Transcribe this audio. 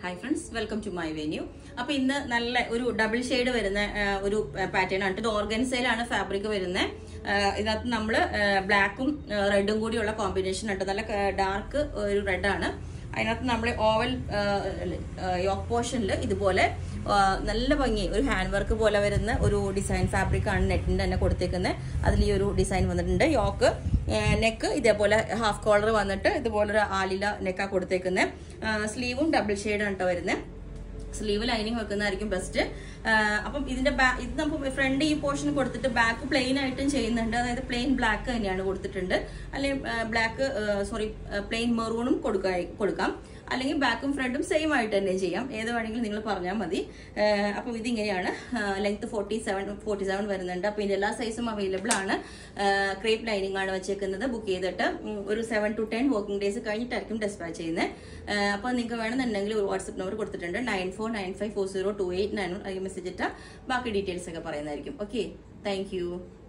hi friends welcome to my venue അപ്പൊ ഇന്ന് നല്ല ഒരു ഡബിൾ ഷെയ്ഡ് വരുന്ന ആ, ഒരു പാറ്റേൺ ആണ് ഇത് ഓർഗൻസയിലാണ് ഫാബ്രിക് വരുന്നത് ഇതിനകത്ത് നമ്മൾ ബ്ലാക്കും റെഡും കൂടിയുള്ള കോമ്പിനേഷൻ ഉണ്ട് നല്ല ഡാർക്ക് ഒരു റെഡ് ആണ് അതിനകത്ത് നമ്മൾ ഓവൽ യോക്ക് പോർഷനിൽ ഇതുപോലെ ആ, നല്ല ഭംഗി ഒരു ഹാൻഡ് വർക്ക് പോലെ വരുന്ന ഒരു ഡിസൈൻ ഫാബ്രിക് ആണ് നെറ്റിന്റെ തന്നെ കൊടുത്തേക്കുന്നത് അതിൽ ഈ ഒരു ഡിസൈൻ വന്നിട്ടുണ്ട് യോക്ക് നെക്ക് ഇതേപോലെ ഹാഫ് കോളർ വന്നിട്ട് ഇതുപോലെ ഒരു ആലില നെക്കാ കൊടുത്തേക്കുന്നത് സ്ലീവും ഡബിൾ ഷെയ്ഡ് ആണ് കേട്ടോ വരുന്നത് സ്ലീവ് ലൈനിങ് വെക്കുന്നതായിരിക്കും ബെസ്റ്റ് അപ്പം ഇതിന്റെ ബാ ഇത് നമുക്ക് ഫ്രണ്ട് ഈ പോർഷൻ കൊടുത്തിട്ട് ബാക്ക് പ്ലെയിൻ ആയിട്ടും ചെയ്യുന്നുണ്ട് അതായത് പ്ലെയിൻ ബ്ലാക്ക് തന്നെയാണ് കൊടുത്തിട്ടുണ്ട് അല്ലെങ്കിൽ ബ്ലാക്ക് സോറി പ്ലെയിൻ മെറൂണും കൊടുക്കാ കൊടുക്കാം അല്ലെങ്കിൽ ബാക്കും ഫ്രണ്ടും സെയിം ആയിട്ട് തന്നെ ചെയ്യാം ഏത് വേണമെങ്കിലും നിങ്ങൾ പറഞ്ഞാൽ മതി അപ്പോൾ ഇതിങ്ങനെയാണ് length forty seven forty seven വരുന്നുണ്ട് അപ്പോൾ ഇതിന്റെ എല്ലാ സൈസും അവൈലബിൾ ആണ് ക്രേപ്പ് ലൈനിങ് ആണ് വെച്ചേക്കുന്നത് ബുക്ക് ചെയ്തിട്ട് ഉം, ഒരു seven to ten working days കഴിഞ്ഞിട്ടായിരിക്കും ഡെസ്പാച്ച് ചെയ്യുന്നത് അപ്പോൾ നിങ്ങൾക്ക് വേണമെന്നുണ്ടെങ്കിൽ ഒരു വാട്സപ്പ് നമ്പർ കൊടുത്തിട്ടുണ്ട് nine four nine five four zero two eight nine അതിൽ മെസ്സേജ് ഇട്ടാൽ ബാക്കി ഡീറ്റെയിൽസ് ഒക്കെ പറയുന്നതായിരിക്കും ഓക്കെ താങ്ക് യു